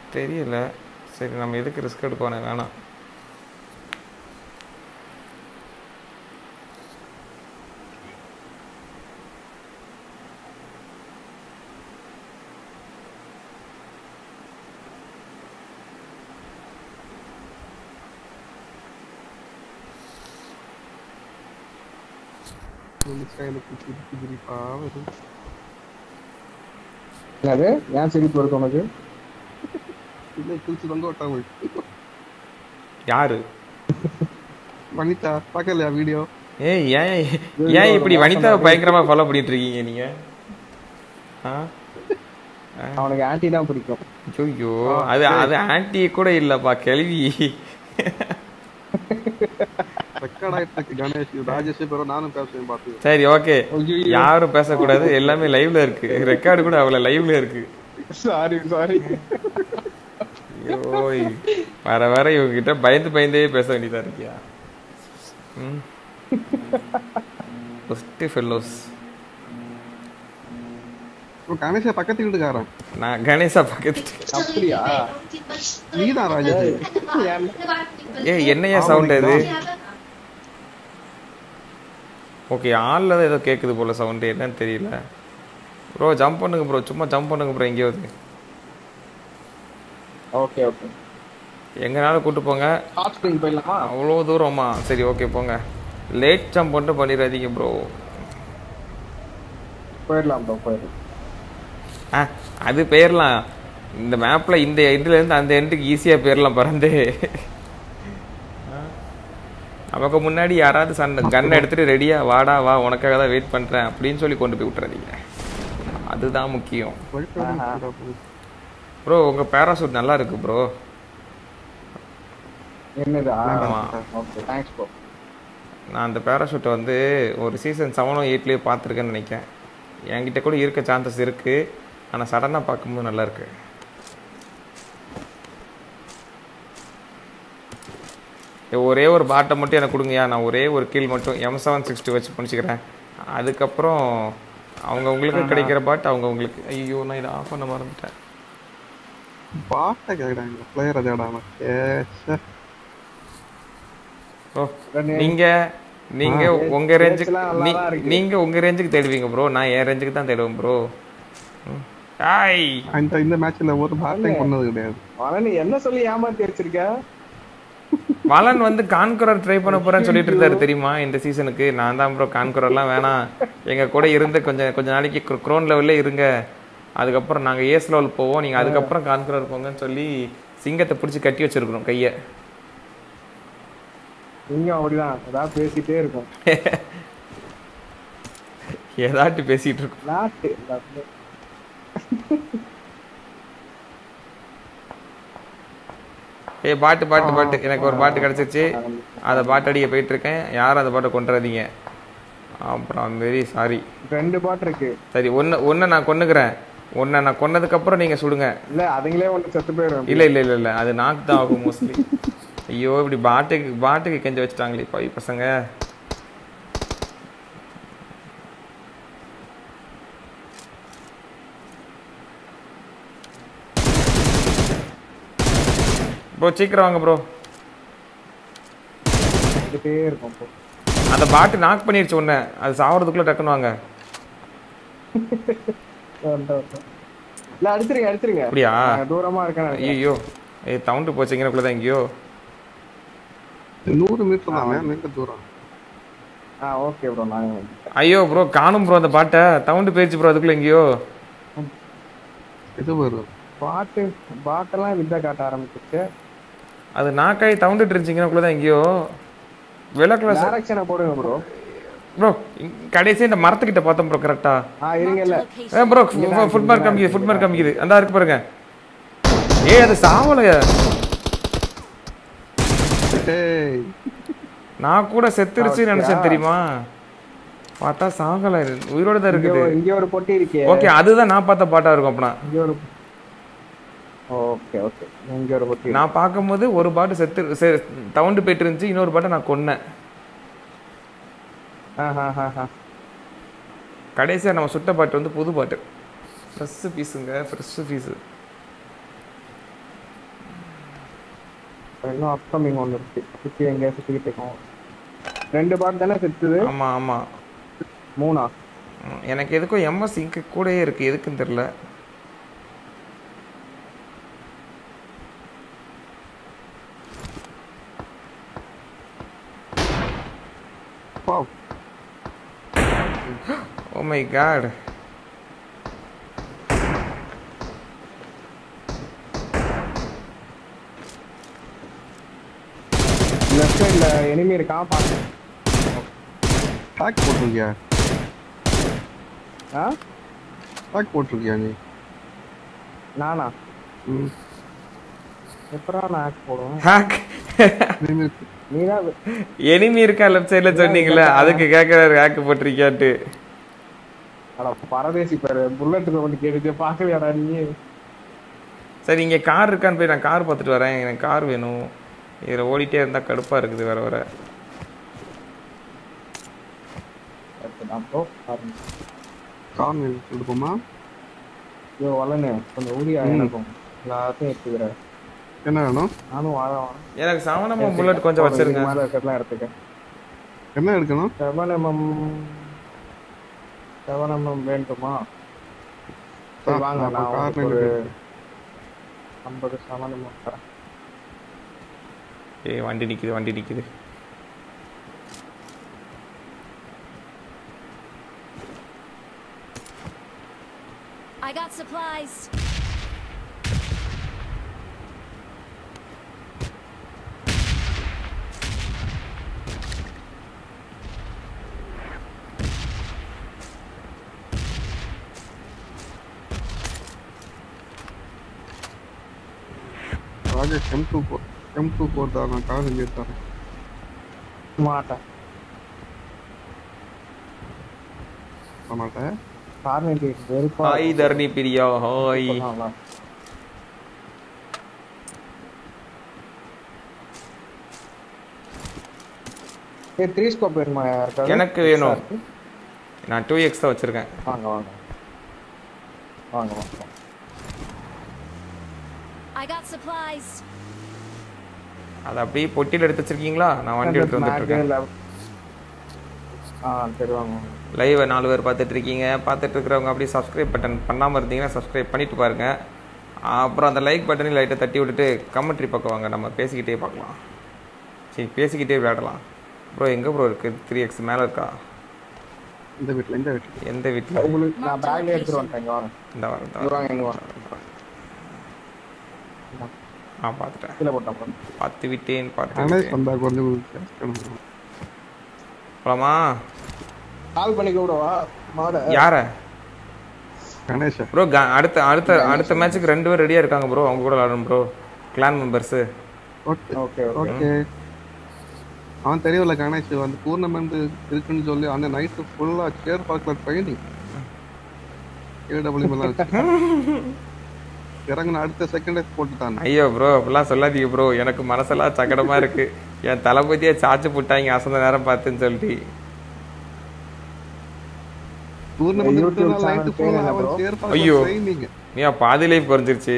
தெரியல சரி நம்ம எதுக்கு ரிஸ்க் எடுக்கணும் வேணாம் நினைச்சா எனக்கு சிரிப்பு சிரிப்பா வரும் என்னது ஏன் சிரிப்பு வருது உனக்கு இல்லை குளிச்சு தொங்க விட்டாம யாரு வனிதா பார்க்கலையா வீடியோ ஏய் ஏன் ஏன் இப்படி வனிதாவை பயங்கரமா ஃபாலோ பண்ணிட்டு இருக்கீங்க நீங்க ஆ அவனுக்கு ஆன்டி தான் பிடிக்கும் ஐயோ அது அது ஆன்டி கூட இல்லப்பா கேள்வி ரெக்கார்ட் ஆயிட்டு இருக்கு கணேஷ் ராஜேஷ் பேரும் நானும் பேசுவேன் பார்த்து சரி ஓகே யாரும் பேசக்கூடாது எல்லாமே லைவ்ல இருக்கு ரெக்கார்டு கூட அவ்வளவு லைவ்ல இருக்கு சாரி சாரி ஐயோ வர வர இவங்க கிட்ட பயந்து பயந்தே பேச வேண்டியதா இருக்கியா ம் ஃபர்ஸ்ட் ஃபெல்லோஸ் கணேஷ பக்கத்து வீட்டுக்காரன் நான் கணேசா பக்கத்து அப்படியா நீதான் ராஜேஷ் ஏய் என்னையா சவுண்ட் இது ஓகே ஆள்ல தான் ஏதோ கேக்குது போல சவுண்ட் என்னன்னு தெரியல ப்ரோ ஜம்ப் பண்ணுங்க ப்ரோ சும்மா ஜம்ப் பண்ணுங்க ப்ரோ எங்கேயாவது ஓகே ஓகே எங்கனாலும் கூட்டு போங்க ஹாட் ஸ்ப்ரிங் போயிடலாமா அவ்வளோ தூரமா சரி ஓகே போங்க லேட் ஜம்ப் மட்டும் பண்ணிடாதீங்க ப்ரோ போயிடலாம் ப்ரோ போயிடலாம் ஆ அது போயிடலாம் இந்த மேப்பில் இந்த இதுலேருந்து அந்த எண்டுக்கு ஈஸியாக போயிடலாம் பறந்து ஆ. நமக்கு முன்னாடி யாராவது சண்டை கன் எடுத்துட்டு ரெடியா வாடா வா உனக்காக தான் வெயிட் பண்ணுறேன் அப்படின்னு சொல்லி கொண்டு போய் விட்டுறாதீங்க அதுதான் முக்கியம் ப்ரோ உங்கள் பேராசூட் நல்லா இருக்கு ப்ரோ என்னது ஆமா. ஓகே தேங்க்ஸ் ப்ரோ நான் அந்த பேராஷூட்டை வந்து ஒரு சீசன் செவனோ எயிட்லேயே பார்த்துருக்கேன்னு நினைக்கிறேன் என்கிட்ட கூட இருக்க சான்சஸ் இருக்குது ஆனால் சடனாக பார்க்கும்போது நல்லா இருக்கு ஏ, ஒரே ஒரு பாட்டை மட்டும் எனக்கு கொடுங்கய்யா நான் ஒரே ஒரு கீழ் மட்டும் எம் செவன் சிக்ஸ்டி வச்சு முடிச்சுக்கிறேன் அதுக்கப்புறம் அவங்க உங்களுக்கு கிடைக்கிற பாட்டு அவங்க உங்களுக்கு ஐயோ நான் இதை ஆஃப் பண்ண மறந்துட்டேன் பாட்டை கேக்குறாங்க பிளேயரை தேடாம ஏ ச்சே. ப்ரோ நீங்க நீங்க உங்க ரேஞ்சுக்கு நீ நீங்க உங்க ரேஞ்சுக்கு தேடுவீங்க ப்ரோ நான் என் ரேஞ்சுக்கு தான் தேடுவேன் ப்ரோ ஹாய் இந்த இந்த மேட்ச்ல ஒரு பாட்டையும் பண்ணது கிடையாது அவன் நீ என்ன சொல்லி ஏமாத்தி வச்சிருக்க வலன் வந்து கான்குரர் ட்ரை பண்ண போறேன்னு சொல்லிட்டு இருந்தாரு தெரியுமா இந்த சீசனுக்கு நான் தான் ப்ரோ கான்குரர்லாம் வேணாம் எங்க கூட இருந்து கொஞ்சம் கொஞ்ச நாளைக்கு க்ரோன் லெவல்ல இருங்க அதுக்கப்புறம் நாங்க ஏஸ் லெவல் போவோம் நீங்க அதுக்கப்புறம் கான்குரர் போங்கன்னு சொல்லி சிங்கத்தை பிடிச்சி கட்டி வச்சிருக்கிறோம் கையை இங்க அப்படிதான் ஏதாவது பேசிட்டே இருக்கும் ஏதாட்டி பேசிட்டு இருக்கோம் நாட்டு ஏய் பாட்டு பாட்டு பாட்டு எனக்கு ஒரு பாட்டு கிடைச்சிருச்சு அதை பாட்டு அடிக்க போயிட்டு இருக்கேன் யாரும் அந்த பாட்டை கொண்டுறாதீங்க அப்புறம் வெரி சாரி ரெண்டு பாட்டு இருக்கு சரி ஒன்று ஒன்று நான் கொன்னுக்கிறேன் ஒன்றை நான் கொன்னதுக்கப்புறம் நீங்கள் சுடுங்க இல்ல அதுங்களே ஒண்ணு செத்து போயிடும் இல்லை இல்லை இல்லை இல்லை அது நாக்கு தான் ஆகும் மோஸ்ட்லி ஐயோ இப்படி பாட்டுக்கு பாட்டுக்கு கெஞ்ச வச்சுட்டாங்களே பை பசங்க ப்ரோ சீக்கிரம் வாங்க ப்ரோ வந்துட்டே இருக்கும் இப்போ. அந்த பாட்டு நாக் பண்ணிருச்சு ஒன்று அது சாவறதுக்குள்ளே டக்குன்னு வாங்க வந்துட்டேன், வந்துட்டேன். இல்ல அடிச்சிருங்க அடிச்சிருங்க அப்படியா நான் தூரமா இருக்கேன் ஐயோ ஏ தவுண்டு போச்சுங்கிறக்குள்ள தான் எங்கேயோ நூறு மீட்டர் தான் மிக தூரம் ஆ ஓகே ப்ரோ நான் ஐயோ ப்ரோ காணும் ப்ரோ அந்த பாட்டை தவுண்டு போயிடுச்சு ப்ரோ அதுக்குள்ள எங்கேயோ இது வரும் பாட்டு பாட்டெல்லாம் வித்த காட்ட ஆரம்பிச்சிச்சு அது நாக்காய் தவுண்டுட்டு இருந்துச்சுங்கிறக்குள்ள தான் எங்கேயோ விளக்குல டைரக்ஷனை போடுங்க ப்ரோ ப்ரோ கடைசி இந்த மரத்துக்கிட்ட பார்த்தோம் ப்ரோ கரெக்டா ஆ இருங்க இல்ல ஏ ப்ரோ ஃபுட் மார்க் காமிக்குது ஃபுட் மார்க் காமிக்குது அந்த இருக்கு பாருங்க ஏய் அது சாவலைய டேய் நான் கூட செத்துருச்சுன்னு நினைச்சேன் தெரியுமா பார்த்தா சாகல உயிரோட தான் இங்க இருக்குது ஒரு- இங்க ஒரு பொட்டி இருக்கே ஓகே அதுதான் நான் பார்த்த பாட்டா இருக்கும் அப்பனா இங்க ஒரு ஓகே ஓகே இங்க ஒரு பொட்டி நான் பார்க்கும்போது ஒரு பாட்டு செத்து செ- தவுண்டு போயிட்டு இருந்துச்சு இன்னொரு பாட்டை நான் கொன்னேன் ஆஹா கடைசியா நம்ம சுட்ட பாட்டு வந்து புது பாட்டு ஃப்ரெஷ் பீஸுங்க ஃப்ரெஷ் பீஸு இன்னும் அப்கமிங் ஒன்று இருக்கு சுற்றி எங்கேயா சுற்றிக்கிட்டு இருக்கோம் ரெண்டு பாட் தானே செத்துது ஆமா ஆமா மூணா ம், எனக்கு எதுக்கும் எம்எஸ் இங்கு கூடயே இருக்கு எதுக்குன்னு தெரியல Wow. Oh my God left சைடில் எனிமி இருக்கான் பாருங்க Hack போட்டிருக்கியா ஆ Hack போட்டிருக்கியா நீ நானா ம். எப்படா நான் ஆக் போடுவேன் ஹேக் இனிமே நீ தான் எனிமி இருக்கா லெஃப்ட் சைடுல சொன்னீங்களே அதுக்கு கேட்கறாரு ஹேக் போட்டிருக்கியாட்டு அட பரதேசி பேரு புல்லட் ஒன்று கேட்டுச்சு பார்க்கலையாடா நீ சரி இங்க கார் இருக்கான்னு போய் நான் கார் பார்த்துட்டு வரேன் எனக்கு கார் வேணும் இதில் ஓடிட்டே இருந்தா கடுப்பா இருக்குது வர வர அப்போ பாருங்க கார்ன் எடுப்போமா ஐயோ வளனு கொஞ்சம் ஊதியா ம். எனக்கும் எல்லாத்தையும் எடுத்துக்கிறேன் என்ன வேணும் நானும் வாழ வாழ எனக்கு சவனமா புல்லட் கொஞ்சம் வச்சிருங்க மேலே இருக்கிறதுலாம் எடுத்துக்க என்ன எடுக்கணும் செவன் எம்எம் செவன் எம்எம் வேண்டுமா சரி ஆ, வாங்க அப்ப நான் கார் உங்களுக்கு ஒரு எடுத்து. ஐம்பது செவன் எம்எம் தரேன் ஏய் வண்டி நிக்குது வண்டி நிக்குது I got supplies. Rajesh M two four M two four தான் நான் கார் செஞ்சு தரேன் மாட்டேன் பண்ண மாட்டேன் கார்னேட்டி வெறுப்பா ஹாய் தரணி பிரியா ஹாய் பண்ணலாம் ஏ த்ரீ ஸ்கோப் வேணுமா யாருக்காவது எனக்கு வேணும் நான் டூ எக்ஸ் தான் வச்சிருக்கேன் வாங்க வாங்க வாங்க வாங்க I got supplies. அதை அப்படியே பொட்டியில் எடுத்து வச்சிருக்கீங்களா நான் வண்டி எடுத்து வந்துட்டு இருக்கேன் ஆ சரி வாங்க வாங்க. லைவை நாலு பேர் பார்த்துட்டு இருக்கீங்க பார்த்துட்டு இருக்கிறவங்க அப்படியே சப்ஸ்கிரைப் பட்டன் பண்ணாமல் இருந்தீங்கன்னா சப்ஸ்கிரைப் பண்ணிட்டு பாருங்க அப்புறம் அந்த லைக் பட்டனையும் லைட்டை தட்டி விட்டுட்டு கமெண்ட்ரி பக்கம் வாங்க நம்ம பேசிக்கிட்டே பார்க்கலாம் சரி பேசிக்கிட்டே விளையாடலாம் ப்ரோ எங்கே ப்ரோ இருக்குது த்ரீ எக்ஸ் மேலே இருக்கா இந்த வீட்டில் இந்த வீட்டில் எந்த வீட்டில் உங்களுக்கு நான் பேக்ல எடுத்துட்டு வந்துட்டேன் இங்க வாங்க இந்த வாரம் இந்த இங்க வாரம். வாங்க இங்க வாங்க ஆ பார்த்துட்டேன் கீழே போட்டேன் பாருங்க. பார்த்து விட்டேன் பார்த்து கணேஷ் விட்டேன் வந்தா கொஞ்சம் கேட்கணும். போலாமா கால் பண்ணி கூடவா மாட யார கணேஷா ப்ரோ அடுத்த அடுத்த அடுத்த மேட்ச்சுக்கு ரெண்டு பேர் ரெடியாக இருக்காங்க ப்ரோ அவங்க கூட விளாடணும் bro clan members okay okay okay okay அவன் தெரியல கணேஷ் அந்த டூர்னமெண்ட் இருக்குன்னு சொல்லி அந்த நைட்டு ஃபுல்லா சேர் பார்க்கல ட்ரைனிங் ஏடபிள்யூ எல்லாம் இறங்கின அடுத்த செகண்டே போட்டுட்டான் ஐயோ ப்ரோ அப்படிலாம் சொல்லாதீங்க ப்ரோ எனக்கு மனசெல்லாம் சங்கடமா இருக்கு என் தளபதியை சாச்சு போட்டாங்க அசந்த நேரம் பார்த்துன்னு சொல்லிட்டு டூர்னமெண்ட் YouTube இருக்குன்னா channel நைட்டு பேர் ஃபுல்லா என்ன அவன் bro? சேர் ஐயோ. பார்க்கல ட்ரைனிங் நீ பாதி லைஃப் குறைஞ்சிருச்சு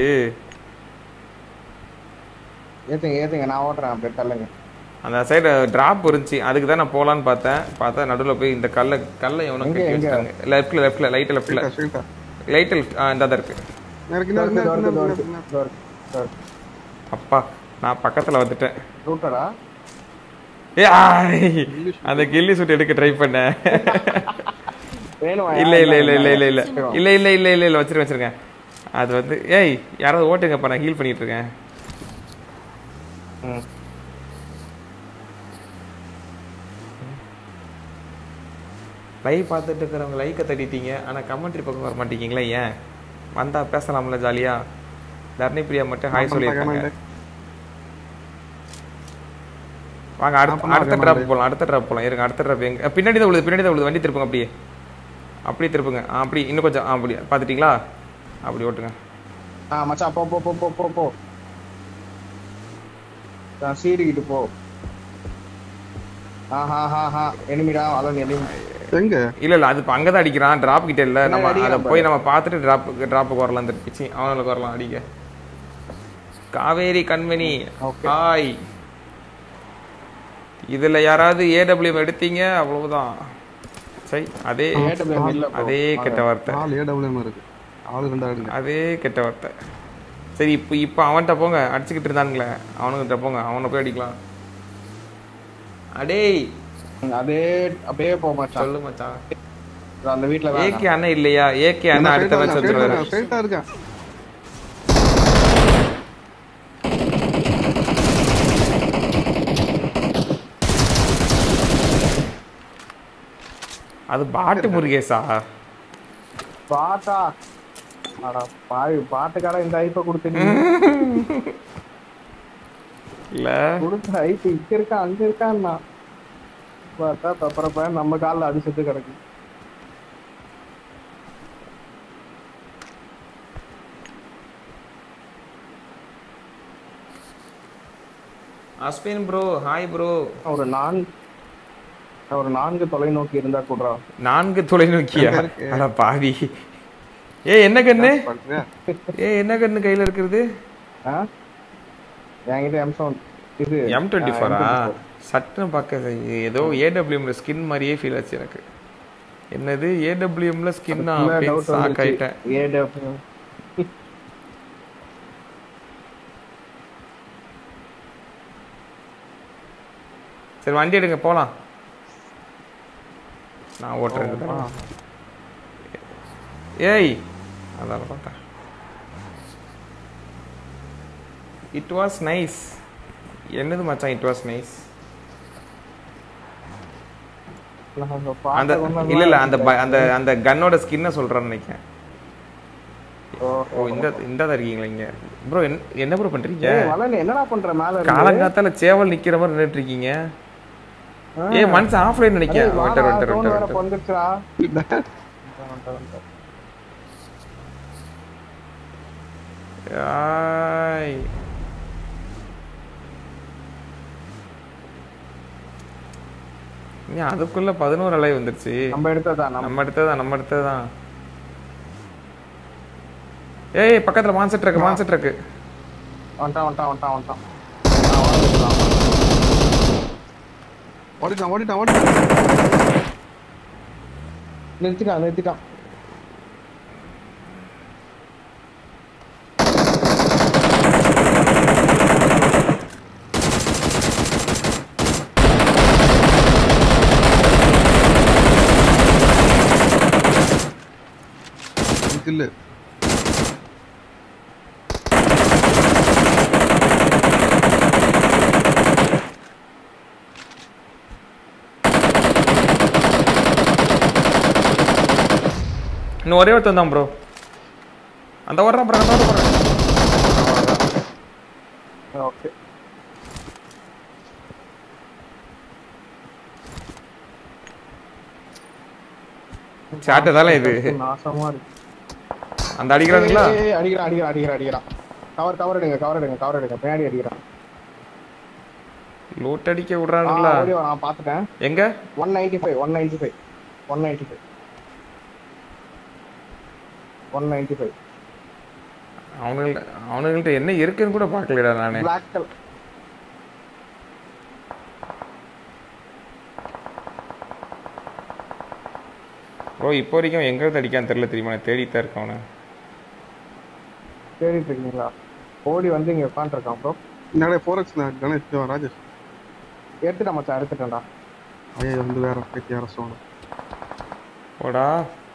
ஏத்துங்க ஏத்துங்க நான் ஓட்டுறேன் அப்படியே தள்ளுங்க அந்த சைடு டிராப் இருந்துச்சு அதுக்கு தான் நான் போகலான்னு பார்த்தேன் பார்த்தா நடுவில் போய் இந்த கல்லை கல்லை எவனோ எங்க, கட்டி எங்க? வச்சுட்டாங்க லெஃப்ட்ல லெஃப்ட்ல லைட் லெஃப்ட்ல ஸ்ட்ரைட்டா லைட் லெஃப்ட் ஆ இந்த தான் இருக்கு எனக்கு இதோ என்ன இருக்கு, இதோ இருக்கு, இதோ என்ன இருக்கு, இதோ இருக்கு, இதோ இருக்கு. அப்பா நான் பக்கத்துல வந்துட்டேன் ரூட்டரா ஏ ஆய்! அந்த கில்லி சூட் எடுக்க ட்ரை பண்ணேன் வேணுமா இல்ல இல்ல இல்ல இல்ல இல்ல இல்ல இல்ல இல்ல இல்ல இல்ல இல்ல வச்சிருக்கேன் வச்சிருக்கேன் அது வந்து ஏய் யாராவது ஓட்டுங்கப்பா நான் ஹீல் பண்ணிட்டு இருக்கேன் ம். லைவ் பார்த்துட்டு இருக்கிறவங்க லைக்கை தட்டிட்டீங்க ஆனால் கமெண்ட்ரி பக்கம் வர மாட்டேங்கிங்களே ஏன் வந்தா பேசலாம்ல ஜாலியா தர்ணி பிரியா மட்டும் ஹாய் சொல்லியிருக்காங்க வாங்க அடுத்த ஆமா, அடுத்த ஆமா, ட்ராப் ஆமா. போகலாம் அடுத்த ட்ராப் போகலாம் இருங்க அடுத்த ட்ராப் எங்க அஹ், பின்னாடி தான் விழுது பின்னாடி தான் விழுது வண்டி திருப்புங்க அப்படியே அப்படியே திருப்புங்க ஆ, அப்படி இன்னும் கொஞ்சம் ஆ, அப்படி பார்த்துட்டீங்களா அப்படி ஓட்டுங்க ஆ மச்சான் போ போ போ போ போ போ நான் சீடிக்கிட்டு போ ஆ ஹா ஹா ஹா எனிமிடா அலன் எனிமி எங்க இல்ல இல்ல அது இப்போ அங்கே தான் அடிக்கிறான் டிராப் கிட்ட இல்ல நம்ம பின்னாடி அதை அடிக்கிறான் போய் நம்ம பார்த்துட்டு டிராப் டிராப்புக்கு வரலாம் திருப்பிச்சு அவனுக்கு வரலாம் அடிக்க காவேரி கண்மணி Okay. ஹாய் இதுல யாராவது ஏடபிள்யூஎம் எடுத்தீங்க அவ்வளவுதான் சரி அதே AWM இல்ல bro. அதே கெட்ட வார்த்தை நாலு ஏடபிள்யூஎம் இருக்கு ஆளு ரெண்டு ஆடுங்க அதே கெட்ட வார்த்தை சரி இப்போ இப்போ அவன்கிட்ட போங்க அடிச்சுக்கிட்டு இருந்தானுங்களே அவனுக்கிட்ட போங்க அவனை போய் அடிக்கலாம் அடேய் அதே அப்படியே போக மாட்டான் சொல்லு மச்சான் அந்த வீட்டுல வேணாம். ஏகே அண்ணன் இல்லையா ஏகே அண்ணன் அடுத்த மேட்ச் வந்துருவாரு ஸ்ட்ரைட்டா இருக்கேன் அது பாட்டு முருகேசா பாட்டா அட பாவி பாட்டுக்கார இந்த ஐப்ப கொடுத்து இல்ல கொடுத்த ஐப்பு இங்க இருக்கா அங்க இருக்கான்னா பார்த்தா தப்புறப்ப நம்ம காலில் அடிச்சுட்டு கிடக்கு அஸ்வின் ப்ரோ ஹாய் ப்ரோ ஒரு நான் ஒரு நான்கு தொலைநோக்கி இருந்தா கூட நான்கு தொலைநோக்கியா எங்க இருக்கு? அட பாவி ஏ என்ன கண்ணு பண்றியா ஏ என்ன கண்ணு கையில இருக்கிறது ஆ என்கிட்ட எம்சம் இது எம் டுவெண்ட்டி ஆ, ஃபோரா M24. சட்டுன்னு பார்க்க ஏதோ ஏடபிள்யூஎம்ல ஸ்கின் மாதிரியே ஃபீல் ஆச்சு எனக்கு என்னது ஏடபிள்யூஎம்ல ஸ்கின்னா அதுக்குள்ள அப்படின்னு doubt ஷாக் வந்துருச்சு. ஆயிட்டேன் AW. சரி வண்டி எடுங்க போலாம் நான் ஓட்டுறேன் இந்த ஆ. தடவை. ஏய் அதான் பார்த்தேன் இட் வாஸ் நைஸ் என்னது மச்சான் இட் வாஸ் நைஸ் நான் அந்த அந்த பாட்டை கொண்டு இல்ல இல்ல வரலாம். அந்த ப- அந்த அந்த கன்னோட ஸ்கின்னை சொல்றேன்னு நினைக்கிறேன் ஓ, ஓ இந்த இந்த தான் இருக்கீங்களா இங்க ப்ரோ என்ன ப்ரோ பண்றீங்க ஏய், வளனு, என்னடா பண்ற மேல இருந்து? காலங்காத்தால சேவல் நிக்கிற மாதிரி நின்னுட்டு இருக்கீங்க ஆ. ஏ மனுஷன் ஆஃப்லைன் நினைக்கிறேன் ஏய், வாடா, வெட்டர் வெட்டர் phone வேற வெட்டர் பொந்துருச்சுடா. வந்துட்டேன், வந்துட்டேன், வந்துட்டேன். ஆய் ஏன் அதுக்குள்ள பதினோரு அலை வந்துருச்சு நம்ம எடுத்ததா நம்ம நம்ம எடுத்ததுதான் நம்ம எடுத்ததுதான் ஏய் பக்கத்துல மான்செட் இருக்கு மான்செட் இருக்கு வந்துட்டான் வந்துட்டான் வந்துட்டான் வந்துட்டான் ஆ, வந்துட்டான். ஓடிட்டான் ஓடிட்டான் ஓடிட்டான் நிறுத்திட்டான் நிறுத்திட்டான் கில்லு இன்னும் ஒரே ஒருத்தன் தான் ப்ரோ அந்த வர்றான் ப்ரோ அந்த வர்றான் ஓகே சாட்டு தானே இது நாசமா இருக்கு அந்த அடிக்கிறானுங்களா ஏய், ஏய், ஏய், அடிக்கிறான் அடிக்கிறான் அடிக்கிறான் அடிக்கிறான் கவர் கவர் எடுங்க கவர் எடுங்க கவர் எடுங்க பின்னாடி அடிக்கிறான் லூட் அடிக்க ஆ, விடுறானுங்களா ஓடி வா, நான் பாத்துட்டேன் எங்க one ninety five one ninety five one ninety five one ninety five அவனுங்கள்ட்ட அவனுங்கள்ட்ட என்ன இருக்குன்னு கூட பார்க்கலடா நானு பிளாக் கலர் ப்ரோ இப்போ வரைக்கும் எங்க இருந்து அடிக்கான்னு தெரியல தெரியுமா நான் தேடிட்டு தான் இருக்கேன் அவனை தேடிட்டு இருக்கீங்களா ஓடி வந்து இங்க உட்காந்துருக்கான் ப்ரோ என்னடா ஃபோர் எக்ஸ் கணேஷ் இவன் ராஜேஷ் எடுத்துட்டேன் மச்சான் எடுத்துட்டேன்டா ஐயா வந்து வேற பைத்திய அரசோட போடா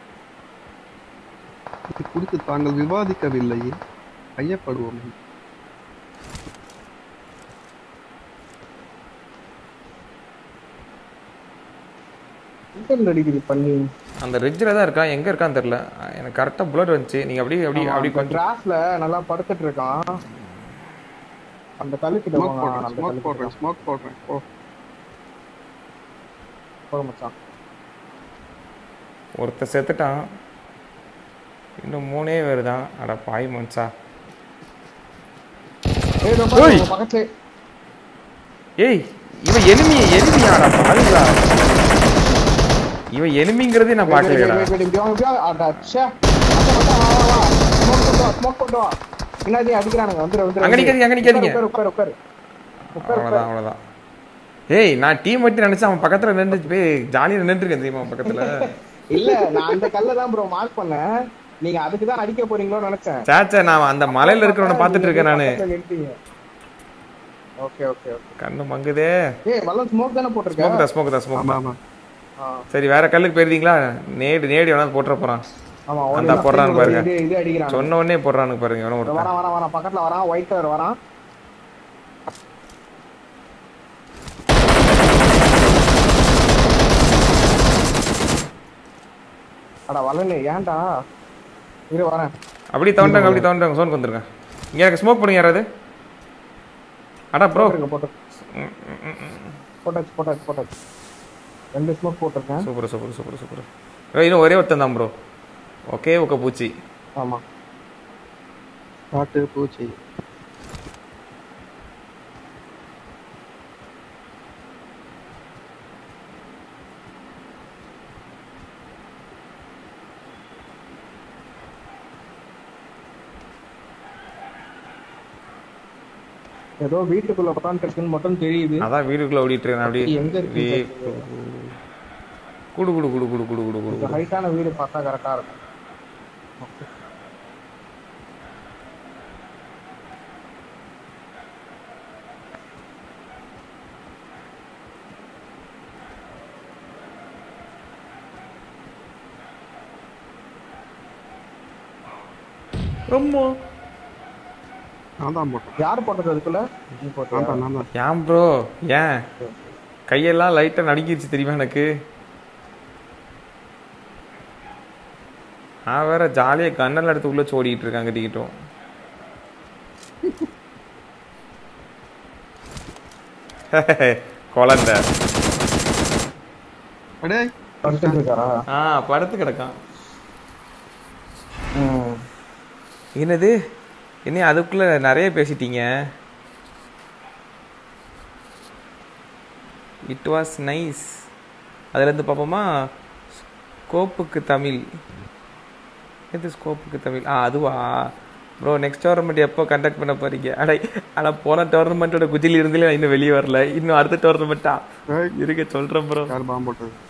இது குறித்து தாங்கள் விவாதிக்கவில்லையே ஐயப்படுவோம் இன்டர்நெட் அடிக்குது பண்ணி அந்த ரிட்ஜில் தான் இருக்கான் எங்க இருக்கான்னு தெரியல எனக்கு கரெக்டா புல்லட் வந்துச்சு நீங்க அப்படியே அப்படி அப்படி கொஞ்சம் கிராஸ்ல நல்லா படுத்துட்டு இருக்கான் அந்த கழுக்கிட்ட ஸ்மோக் போங்க போடுறேன் அந்த ஸ்மோக் கழுக்கிட்ட போடுறேன் ஸ்மோக் போடுறேன் ஓ போக மச்சான் ஒருத்தர் செத்துட்டான் இன்னும் மூணே பேர் தான் அட பாய் மனுஷா ஏய் இதோ ஓய். பாரு, உங்க பக்கத்துல ஏய் இவன் எனிமி எனிமியாடா பாருங்களா இவன் எனிமிங்கிறதே நான் பார்க்கலையடா வெயிட் வெயிட் இப்படி வாங்க இப்படி வாங்க அட ச்சே மச்சான் மச்சான் வா வா வா ஸ்மோக் போட்டு வா ஸ்மோக் போட்டு வா பின்னாடி அடிக்கிறானுங்க வந்துரு வந்துரு அங்க நிக்காதீங்க, அங்க நிக்காதீங்க. உட்காரு உட்காரு உட்காரு உட்காரு அவ்வளோதான் அவ்வளோதான் ஏய் நான் டீம் மட்டும் நினைச்சேன் அவன் பக்கத்துல நின்று போய் ஜாலியா நின்றுருக்கேன் தெரியுமா அவன் பக்கத்துல இல்ல நான் அந்த கல்ல தான் ப்ரோ மார்க் பண்ணேன் நீங்க அதுக்கு தான் அடிக்க போறீங்களோன்னு நினைச்சேன் சாச்சா நான் அந்த மலையில இருக்கிறவனை பார்த்துட்டு இருக்கேன் நானு ஓகே ஓகே ஓகே கண்ணு மங்குதே ஏய் வல்லம் ஸ்மோக் தானே போட்டிருக்க ஸ்மோக் தான் ஸ்மோக் தான் ஸ்மோக் ஆமா தான் ஆமா ஆ, சரி வேற கல்லுக்கு போயிருந்தீங்களா நேடு நேடு வேணா போட்டுற போறான் ஆமா அந்த போடுறான்னு பாருங்க. இது இது அடிக்கிறான் சொன்ன உடனே போடுறானுங்க பாருங்க எவனோ ஒருத்தன் வரான் வரான் வரான் பக்கத்துல வரான் ஒயிட் கலர் வரான் அட வல்லனே ஏன்டா இரு வரேன் அப்படி தவண்டாங்க அப்படி தவண்டாங்க சோனுக்கு வந்துருங்க இங்க எனக்கு ஸ்மோக் பண்ணுங்க யாராவது அடா ப்ரோ போட்டுருங்க போட்டு போட்டாச்சு போட்டாச்சு போட்டாச்சு ரெண்டு ஸ்மோக் போட்டிருக்கேன் சூப்பர் சூப்பர் சூப்பர் சூப்பர் ஏய், இன்னும் ஒரே ஒருத்தன் தான் ப்ரோ ஓகே ஓகே பூச்சி ஆமா காட்டு பூச்சி ஏதோ வீட்டுக்குள்ள உட்காந்து இருக்குன்னு மட்டும் தெரியுது அதான் வீடுக்குள்ள ஓடிட்டு இருக்கேன் அப்படியே எங்க இருக்கு அப்படியே குடு குடு குடு குடு குடு குடு குடு இந்த ஹைட்டான வீடு பார்த்தா கரெக்டா இருக்கும் அம்மா நான் தான் போட்டேன் யார் போட்டது அதுக்குள்ள நீ போட்டியா? நான் தான் நான் தான் ஏன் ப்ரோ ஏன் கையெல்லாம் லைட்டா நடுங்கிருச்சு தெரியுமா எனக்கு நான் வேற ஜாலியா கண்ணெல்லாம் எடுத்து உள்ள ஓடிட்டு இருக்காங்க டிக்கிட்டும் குழந்தை அடே படுத்துட்டு இருக்காரா ஆ படுத்து கிடக்கான் ம். என்னது என்ன அதுக்குள்ள நிறைய பேசிட்டீங்க இட் வாஸ் நைஸ் அதுலேருந்து பார்ப்போமா ஸ்கோப்புக்கு தமிழ் எது ஸ்கோப்புக்கு தமிழ் ஆ அதுவா ப்ரோ நெக்ஸ்ட் டோர்னமெண்ட் எப்போ கண்டக்ட் பண்ண போறீங்க அட ஆனால் போன டோர்னமெண்ட்டோட குஜில் இருந்தே நான் இன்னும் வெளியே வரல இன்னும் அடுத்த டோர்னமெண்ட்டா ஏய், இருக்க சொல்கிறேன் ப்ரோ யார் பாம்பு போட்டது